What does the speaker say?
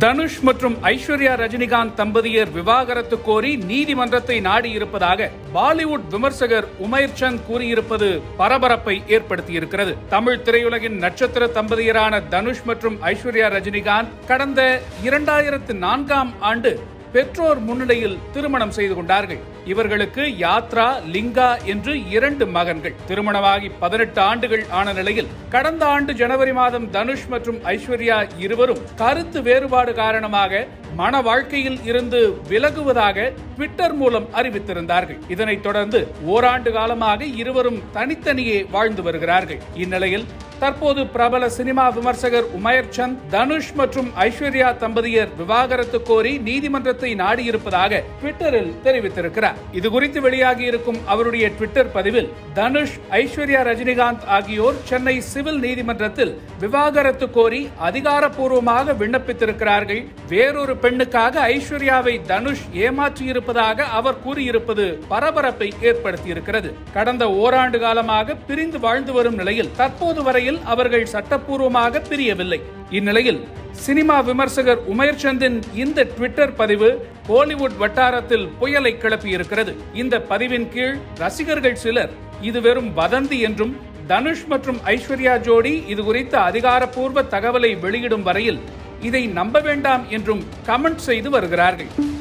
தனுஷ் மற்றும் ஐஸ்வர்யா ரஜினிகாந்த் தம்பதியர் விவாகரத்து கோரி நீதிமன்றத்தை நாடியிருப்பதாக பாலிவுட் விமர்சகர் உமைர் சந்த் கூறியிருப்பது பரபரப்பை ஏற்படுத்தியிருக்கிறது தமிழ் திரையுலகின் நட்சத்திர தம்பதியரான தனுஷ் மற்றும் ஐஸ்வர்யா ரஜினிகாந்த் கடந்த இரண்டாயிரத்து நான்காம் ஆண்டு பெற்றோர் முன்னிலையில் திருமணம் செய்து கொண்டார்கள் இவர்களுக்கு யாத்ரா லிங்கா என்று இரண்டு மகன்கள் திருமணமாகி பதினெட்டு ஆண்டுகள் ஆன நிலையில் கடந்த ஆண்டு ஜனவரி மாதம் தனுஷ் மற்றும் ஐஸ்வர்யா இருவரும் கருத்து வேறுபாடு காரணமாக மன வாழ்க்கையில் இருந்து விலகுவதாக ட்விட்டர் மூலம் அறிவித்திருந்தார்கள் இதனைத் தொடர்ந்து ஓராண்டு காலமாக இருவரும் தனித்தனியே வாழ்ந்து வருகிறார்கள் இந்நிலையில் தற்போது பிரபல சினிமா விமர்சகர் உமயர் சந்த் தனுஷ் மற்றும் ஐஸ்வர்யா தம்பதியர் விவாகரத்து கோரி நீதிமன்றத்தை நாடியிருப்பதாக ட்விட்டரில் தெரிவித்திருக்கிறார் இது குறித்து வெளியாகி இருக்கும் அவருடைய ட்விட்டர் பதிவில் தனுஷ் ஐஸ்வர்யா ரஜினிகாந்த் ஆகியோர் சென்னை சிவில் நீதிமன்றத்தில் விவாகரத்து கோரி அதிகாரப்பூர்வமாக விண்ணப்பித்திருக்கிறார்கள் வேறொரு பெண்ணுக்காக ஐஸ்வர்யாவை தனுஷ் ஏமாற்றியிருப்பதாக அவர் கூறியிருப்பது பரபரப்பை ஏற்படுத்தியிருக்கிறது கடந்த ஓராண்டு காலமாக பிரிந்து வாழ்ந்து வரும் நிலையில் தற்போது வரையில் அவர்கள் சட்டப்பூர்வமாக பிரியவில்லை இந்நிலையில் சினிமா விமர்சகர் உமேர் சந்தின் இந்த ட்விட்டர் பதிவு கோலிவுட் வட்டாரத்தில் புயலை கிளப்பியிருக்கிறது இந்த பதிவின் கீழ் ரசிகர்கள் சிலர் இது வெறும் வதந்தி என்றும் தனுஷ் மற்றும் ஐஸ்வர்யா ஜோடி இது குறித்த அதிகாரப்பூர்வ தகவலை வெளியிடும் வரையில் இதை நம்ப வேண்டாம் என்றும் கமெண்ட் செய்து வருகிறார்கள்